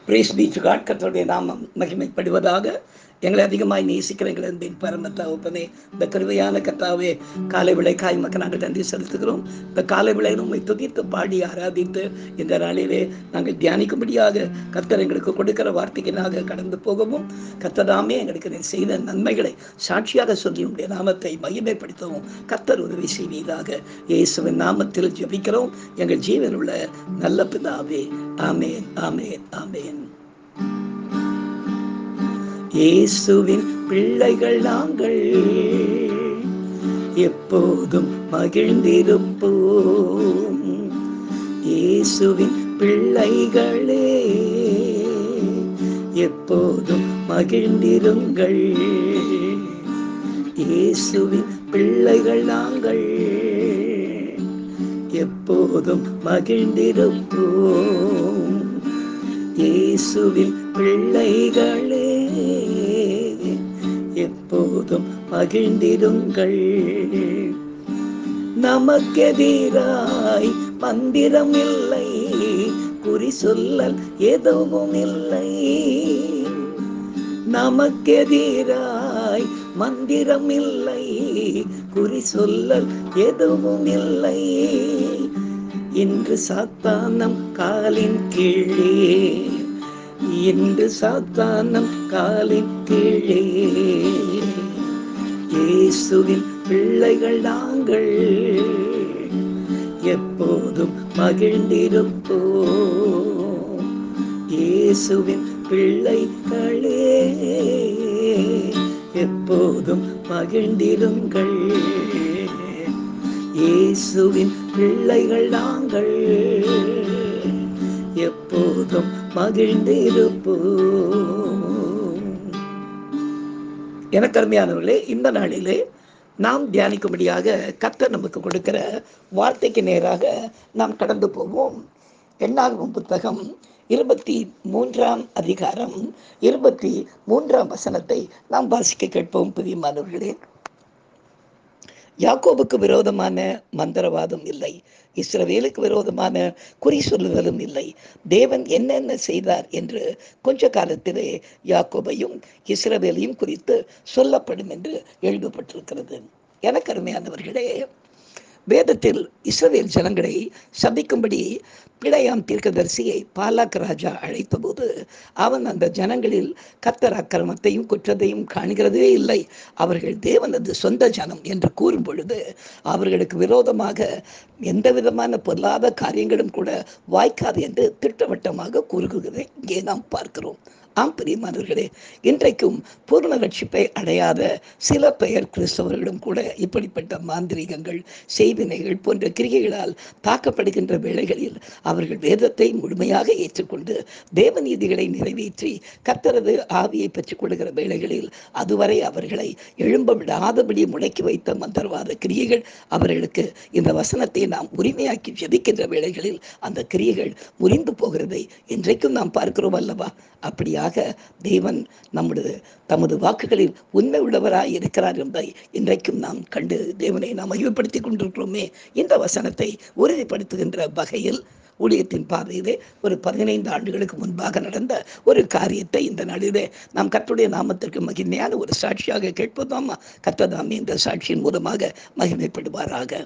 brace beach God கர்த்தருடைய நாமம் மகிமைப்படுவதாக எங்களை அதிகமாய் நேசிக்கிற எங்கள் அன்பின் பரம தகப்பனே இந்த கருவையான கத்தாவே காலை விளைக்காய் மக்கள் நாங்கள் நன்றி செலுத்துகிறோம் இந்த காலை விளை உண்மை துதித்து பாடி ஆராதித்து இந்த நாளிலே நாங்கள் தியானிக்கும்படியாக கர்த்தர் எங்களுக்கு கொடுக்கிற வார்த்தையினாக கடந்து போகவும் கர்த்ததாமே எங்களுக்கு நீர் செய்த நன்மைகளை சாட்சியாக சொல்லி உடைய நாமத்தை மகிமைப்படுத்தவும் கர்த்தர் உதவி செய்வீராக இயேசுவின் நாமத்தில் ஜெபிக்கிறோம் எங்கள் ஜீவன் உள்ள நல்ல பிதாவே ஆமேன் ஆமேன் ஆமேன் இயேசுவின் பிள்ளைகள் நாங்கள் எப்போதும் மகிழ்ந்திருப்போம் இயேசுவின் பிள்ளைகளே எப்போதும் மகிழ்ந்திருங்கள் இயேசுவின் பிள்ளைகள் நாங்கள் எப்போதும் மகிழ்ந்திருப்போம் இயேசுவின் பிள்ளைகளே எப்போதும் மகிழ்ந்திருங்கள் நமக்கெதிராய் மந்திரம் இல்லை குறி சொல்லல் எதுவும் இல்லை நமக்கெதிராய் மந்திரம் இல்லை குறி சொல்லல் எதுவும் இல்லை இன்று சாத்தானம் காலின் கீழே இன்று சாத்தானம் காலின் கீழே இயேசுவின் பிள்ளைகள் நாங்கள் எப்போதும் மகிழ்ந்திருப்போம் இயேசுவின் பிள்ளைகளே எப்போதும் மகிழ்ந்திருங்கள் இயேசுவின் பிள்ளைகள் நாங்கள் எப்போதும் மகிழ்ந்திருப்போம் எனக்கு அருமையானவர்களே இந்த நாளிலே நாம் தியானிக்கும்படியாக கர்த்தர் நமக்கு கொடுக்கிற வார்த்தைக்கு நேராக நாம் கடந்து போவோம் எண்ணாகும் புத்தகம் இருபத்தி மூன்றாம் அதிகாரம் இருபத்தி மூன்றாம் வசனத்தை நாம் வாசிக்க கேட்போம் பிரியமானவர்களே யாக்கோபுக்கு விரோதமான மந்திரவாதம் இல்லை இஸ்ரவேலுக்கு விரோதமான குறி சொல்லுதலும் இல்லை தேவன் என்னென்ன செய்தார் என்று கொஞ்ச காலத்திலே யாக்கோபையும் இஸ்ரவேலையும் குறித்து சொல்லப்படும் என்று எழுதப்பட்டிருக்கிறது எனக்கு அருமையானவர்களே வேதத்தில் இஸ்ரவேல் ஜனங்களை சபிக்கும்படி பிழையாம் தீர்க்கதரிசியை பாலாக் ராஜா அழைத்தபோது அவன் அந்த ஜனங்களில் கத்தர் அக்கிரமத்தையும் குற்றத்தையும் காண்கிறதே இல்லை அவர்கள் தேவனது சொந்த ஜனம் என்று கூறும் பொழுது அவர்களுக்கு விரோதமாக எந்த விதமான பொல்லாத காரியங்களும் கூட வாய்க்காது என்று திட்டவட்டமாக கூறுகிறதை இங்கே நாம் பார்க்கிறோம் ஆம் பிரியமானவர்களே இன்றைக்கும் பூர்ண ரட்சிப்பை அடையாத சில பெயர் கிறிஸ்தவர்களும் கூட இப்படிப்பட்ட மாந்திரிகங்கள் செய்வினைகள் போன்ற கிரிகைகளால் தாக்கப்படுகின்ற வேளைகளில் அவர்கள் வேதத்தை முழுமையாக ஏற்றுக்கொண்டு தேவநீதிகளை நிறைவேற்றி கத்தரது ஆவியை பெற்றுக் கொள்கிற வேளைகளில் அதுவரை அவர்களை எழும்ப விடாதபடி முடக்கி வைத்த மந்திரவாத கிரியைகள் அவர்களுக்கு இந்த வசனத்தை நாம் உரிமையாக்கி ஜெபிக்கின்ற வேளைகளில் அந்த கிரியைகள் முறிந்து போகிறதை இன்றைக்கும் நாம் பார்க்கிறோம் அல்லவா அப்படியாக தேவன் நம்முடைய தமது வாக்குகளில் உண்மை உள்ளவராய் இருக்கிறார் என்பதை இன்றைக்கும் நாம் கண்டு தேவனை நாம் மகிழ்ப்படுத்தி கொண்டிருக்கிறோமே இந்த வசனத்தை உறுதிப்படுத்துகின்ற வகையில் ஊழியத்தின் பாதையிலே ஒரு பதினைந்து ஆண்டுகளுக்கு முன்பாக நடந்த ஒரு காரியத்தை இந்த நாளிலே நாம் கத்துடைய நாமத்திற்கு மகிமையான ஒரு சாட்சியாக கேட்பதாமா கத்ததாமே இந்த சாட்சியின் மூலமாக மகிமைப்படுவாராக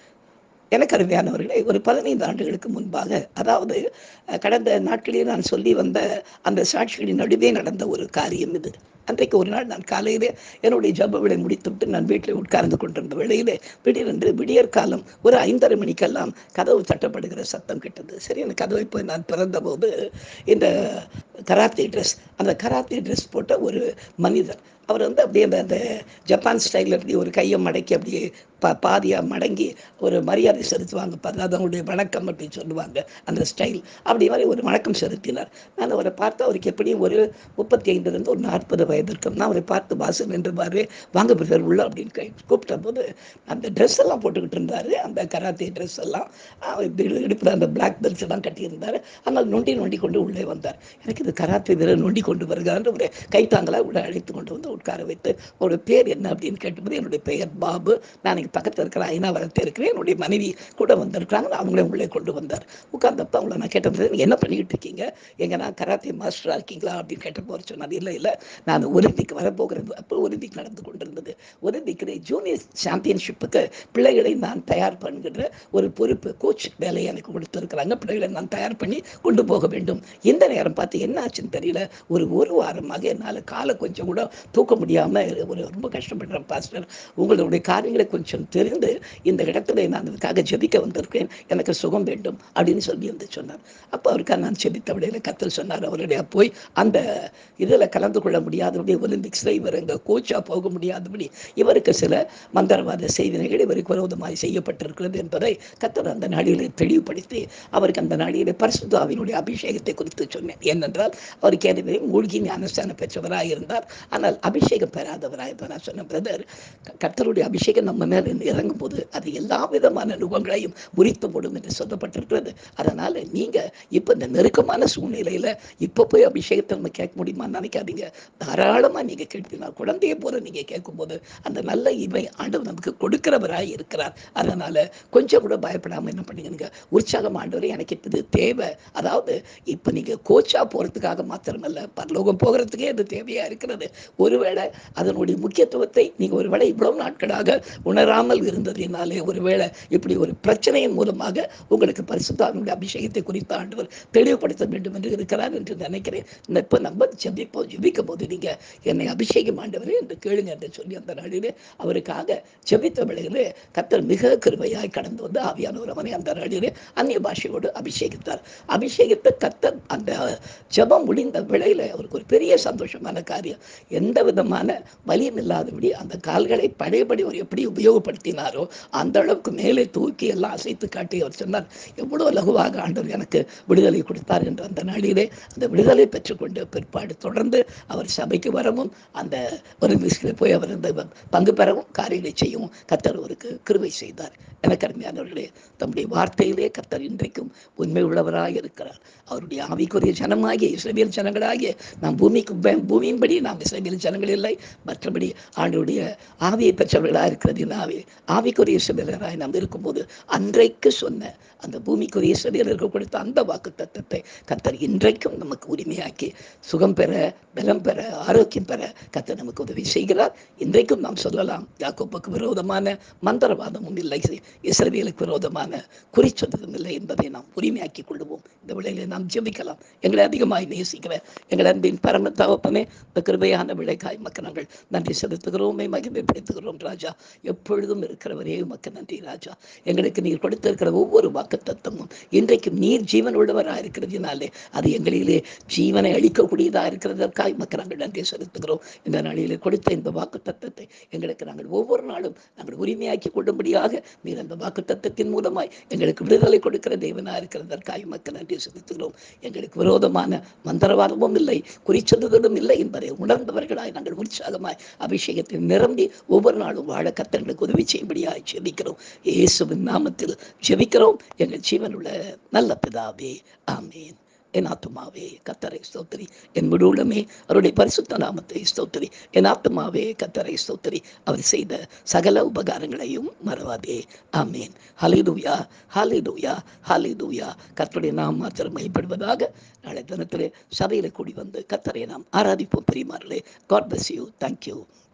எனக்கு அருமையானவர்களே ஒரு பதினைந்து ஆண்டுகளுக்கு முன்பாக அதாவது கடந்த நாட்களிலே நான் சொல்லி வந்த அந்த சாட்சிகளின் நடுவே நடந்த ஒரு காரியம் இது அன்றைக்கு ஒரு நாள் நான் காலையிலே என்னுடைய ஜப விலை முடித்துவிட்டு நான் வீட்டில் உட்கார்ந்து கொண்டிருந்த வேளையிலே திடீரென்று விடியற் காலம் ஒரு ஐந்தரை மணிக்கெல்லாம் கதவு தட்டப்படுகிற சத்தம் கிட்டது சரி அந்த கதவை போய் நான் பிறந்த போது இந்த கராத்தே ட்ரெஸ் அந்த கராத்தே ட்ரெஸ் போட்ட ஒரு மனிதர் அவர் வந்து அப்படியே அந்த அந்த ஜப்பான் ஸ்டைலில் அப்படி ஒரு கையை மடக்கி அப்படியே பா பாதியாக மடங்கி ஒரு மரியாதை செலுத்துவாங்க அதாவது அவங்களுடைய வணக்கம் அப்படின்னு சொல்லுவாங்க அந்த ஸ்டைல் அப்படி மாதிரி ஒரு வணக்கம் செலுத்தினார் நான் அவரை பார்த்து அவருக்கு எப்படியும் ஒரு முப்பத்தி ஐந்துலேருந்து ஒரு நாற்பது வயது இருக்கும் நான் அவரை பார்த்து வாசல் என்று பாரு வாங்க பிரதர் உள்ள அப்படின்னு கை கூப்பிட்ட போது அந்த ட்ரெஸ் எல்லாம் போட்டுக்கிட்டு இருந்தார் அந்த கராத்தே ட்ரெஸ் எல்லாம் இடுப்பில் அந்த பிளாக் பெல்ட்ஸ் எல்லாம் கட்டியிருந்தார் ஆனால் நொண்டி நொண்டி கொண்டு உள்ளே வந்தார் எனக்கு இது கராத்தே வீரர் நொண்டி கொண்டு வருகிறார் ஒரு கைத்தாங்களாக உள்ள அழைத்து கொண்டு வந்து உட்கார வைத்து ஒரு பேர் என்ன அப்படின்னு கேட்டபோது என்னுடைய பெயர் பாபு நான் இங்கே பக்கத்தில் இருக்கிற ஐநாவரத்தில் இருக்கிறேன் என்னுடைய மனைவி கூட வந்திருக்கிறாங்க அவங்களே உள்ளே கொண்டு வந்தார் உட்கார்ந்தப்ப அவங்கள நான் கேட்டது என்ன பண்ணிக்கிட்டு இருக்கீங்க எங்க நான் கராத்தே மாஸ்டராக இருக்கீங்களா அப்படின்னு கேட்டப்போ அவர் சொன்னார் இல்லை இல்லை நான் ஒலிம்பிக் வரப்போகிறது அப்போ ஒலிம்பிக் நடந்து கொண்டிருந்தது ஒலிம்பிக்கில் ஜூனியர் சாம்பியன்ஷிப்புக்கு பிள்ளைகளை நான் தயார் பண்ணுகின்ற ஒரு பொறுப்பு கோச் வேலையை எனக்கு கொடுத்துருக்குறாங்க பிள்ளைகளை நான் தயார் பண்ணி கொண்டு போக வேண்டும் இந்த நேரம் பார்த்து என்ன ஆச்சுன்னு தெரியல ஒரு ஒரு வாரமாக என்னால் காலை கொஞ்சம் கூட தூக்க முடியாமல் ஒரு ரொம்ப கஷ்டப்படுறேன் பாஸ்டர் உங்களுடைய காரியங்களை கொஞ்சம் தெரிந்து இந்த இடத்துல நான் அதுக்காக ஜெபிக்க வந்திருக்கேன் எனக்கு சுகம் வேண்டும் அப்படின்னு சொல்லி வந்து சொன்னார் அப்போ அவருக்காக நான் ஜெபித்த விடையில கத்தல் சொன்னார் அவருடைய போய் அந்த இதில் கலந்து கொள்ள முடியாதபடி ஒலிம்பிக்ஸில் இவர் எங்கள் கோச்சாக போக முடியாதபடி இவருக்கு சில மந்திரவாத செய்திகள் இவருக்கு விரோதமாக செய்யப்பட்டிருக்கிறது என்பதை கத்தர் அந்த நாடிகளை தெளிவுபடுத்தி அவருக்கு அந்த நாடியிலே பரிசுத்தாவினுடைய அபிஷேகத்தை குறித்து சொன்னேன் ஏனென்றால் அவர் கேட்டதே மூழ்கி ஞானஸ்தானம் பெற்றவராக இருந்தார் ஆனால் அபிஷேகம் பெறாதவராக இருந்தார் நான் சொன்ன பிரதர் கர்த்தருடைய அபிஷேகம் நம்ம மேலே இறங்கும் போது அது எல்லா விதமான நுகங்களையும் முறித்து போடும் என்று சொல்லப்பட்டிருக்கிறது அதனால நீங்க இப்ப இந்த நெருக்கமான சூழ்நிலையில இப்ப போய் அபிஷேகத்தை நம்ம கேட்க முடியுமான்னு நினைக்காதீங்க தாராளமா நீங்க கேட்பீங்க குழந்தையை போல நீங்க கேட்கும்போது அந்த நல்ல இவை ஆண்டவர் நமக்கு கொடுக்கிறவராய் இருக்கிறார் அதனால கொஞ்சம் கூட பயப்படாம என்ன பண்ணுங்க உற்சாகம் ஆண்டவரே எனக்கு இப்ப இது தேவை அதாவது இப்ப நீங்க கோச்சா போறதுக்காக மாத்திரமல்ல பரலோகம் போகிறதுக்கே அது தேவையா இருக்கிறது ஒருவேளை அதனுடைய முக்கியத்துவத்தை நீங்க ஒருவேளை இவ்வளவு நாட்களாக உணராமல் இருந்ததினாலே ஒருவேளை இப்படி ஒரு பிரச்சனையின் மூலமாக உங்களுக்கு பரிசுத்தாவினுடைய அபிஷேகத்தை குறித்த ஆண்டவர் தெளிவுபடுத்த வேண்டும் என்று இருக்கிறார் என்று நினைக்கிறேன் இந்த இப்ப நம்ம ஜெபிப்போம் ஜெபிக்கும் போது நீங்க என்னை அபிஷேகம் ஆண்டவரே என்று கேளுங்க என்று சொல்லி அந்த நாளிலே அவருக்காக ஜெபித்த வேளையிலே கத்தர் மிக கிருபையாய் கடந்து வந்து ஆவியானவர் அவனை அந்த நாளிலே அந்நிய பாஷையோடு அபிஷேகித்தார் அபிஷேகித்த கத்தர் அந்த ஜெபம் முடிந்த வேளையில அவருக்கு ஒரு பெரிய சந்தோஷமான காரியம் எந்த விதமான வலியும் இல்லாதபடி அந்த கால்களை பழையபடி அவர் எப்படி உபயோகப்படுத்தினாரோ அந்த அளவுக்கு மேலே தூக்கி எல்லாம் அசைத்து காட்டி அவர் சொன்னார் எவ்வளவு லகுவாக ஆண்டவர் எனக்கு விடுதலை கொடுத்தார் என்று அந்த நாளிலே அந்த விடுதலை பெற்றுக்கொண்டு பிற்பாடு தொடர்ந்து அவர் சபைக்கு வரவும் அந்த ஒரு விஷயத்தில் போய் அவர் அந்த பங்கு பெறவும் காரியங்களை செய்யவும் கத்தர் அவருக்கு கிருபை செய்தார் எனக்கு அருமையானவர்களே தம்முடைய வார்த்தையிலே கத்தர் இன்றைக்கும் உண்மை உள்ளவராக இருக்கிறார் அவருடைய ஆவிக்குரிய ஜனமாகிய இஸ்ரேல் ஜனங்களாகிய நாம் பூமிக்கு ப- பூமியின்படி நாம் இஸ்ரேல் ஜனங்கள் இல்லை மற்றபடி ஆண்டுடைய ஆவியை பெற்றவர்களாக இருக்கிறது இந்த ஆவி ஆவிக்குரிய இஸ்ரேலராய் நாம் இருக்கும்போது அன்றைக்கு சொன்ன அந்த பூமிக்குரிய இஸ்ரேலருக்கு கொடுத்த அந்த வாக்கு தத்தத்தை கத்தர் இன்றைக்கும் நமக்கு உரிமையாக்கி சுகம் பெற பலம் பெற ஆரோக்கியம் பெற கத்தர் நமக்கு உதவி செய்கிறார் இன்றைக்கும் நாம் சொல்லலாம் யாக்கோப்புக்கு விரோதமான மந்திரவாதமும் இல்லை இஸ்ரவேலுக்கு விரோதமான குறிச்சொல்லும் இல்லை என்பதை நாம் உரிமையாக்கி கொள்வோம் இந்த விளையிலே நாம் ஜெபிக்கலாம் எங்களை அதிகமாய் நேசிக்கிற எங்கள் அன்பின் பரம தகப்பனே இந்த கிருபையான விளைக்காய் மக்கள் நாங்கள் நன்றி செலுத்துகிறோமே மகிமைப்படுத்துகிறோம் ராஜா எப்பொழுதும் இருக்கிறவரே உமக்கு நன்றி ராஜா எங்களுக்கு நீர் கொடுத்திருக்கிற ஒவ்வொரு வாக்கு தத்தமும் இன்றைக்கும் நீர் ஜீவன் உள்ளவராக இருக்கிறதுனாலே அது எங்களிலே ஜீவனை அளிக்கக்கூடியதாக இருக்கிறதற்காய் மக்கள் நாங்கள் நன்றி செலுத்துகிறோம் இந்த நாளிலே கொடுத்த இந்த வாக்கு தத்தத்தை எங்களுக்கு நாங்கள் ஒவ்வொரு நாளும் நாங்கள் உரிமையாக்கி கொள்ளும்படியாக நீர் அந்த வாக்கு தத்தத்தின் மூலமாய் எங்களுக்கு விடுதலை கொடுக்கிற தேவனாக இருக்கிறதற்காய் மக்கள் நன்றி செலுத்துகிறோம் எங்களுக்கு விரோதமான மந்திரவாதமும் இல்லை குறிச்சொல்லுதலும் இல்லை என்பதை உணர்ந்தவர்களாய் நாங்கள் உற்சாகமாய் அபிஷேகத்தில் நிரம்பி ஒவ்வொரு நாளும் வாழ கத்தர்களுக்கு உதவி செய்யும்படியாய் ஜெபிக்கிறோம் இயேசுவின் நாமத்தில் ஜெபிக்கிறோம் எங்கள் ஜீவனுள்ள நல்ல பிதாவே ஆமேன் என் ஆத்துமாவே கத்தரை ஸ்தோத்திரி என் முழுவதுமே அவருடைய பரிசுத்த நாமத்தை ஸ்தோத்திரி என் ஆத்துமாவே கத்தரை ஸ்தோத்திரி அவர் செய்த சகல உபகாரங்களையும் மறவாதே ஆமேன் ஹலிலூயா ஹலிலூயா ஹலிலூயா கர்த்தருடைய நாம் மாத்திரம் மைப்படுவதாக நாளை தினத்திலே சபையில கூடி வந்து கத்தரை நாம் ஆராதிப்போம் பெரியமார்களே காட் பிளஸ் யூ தேங்க்யூ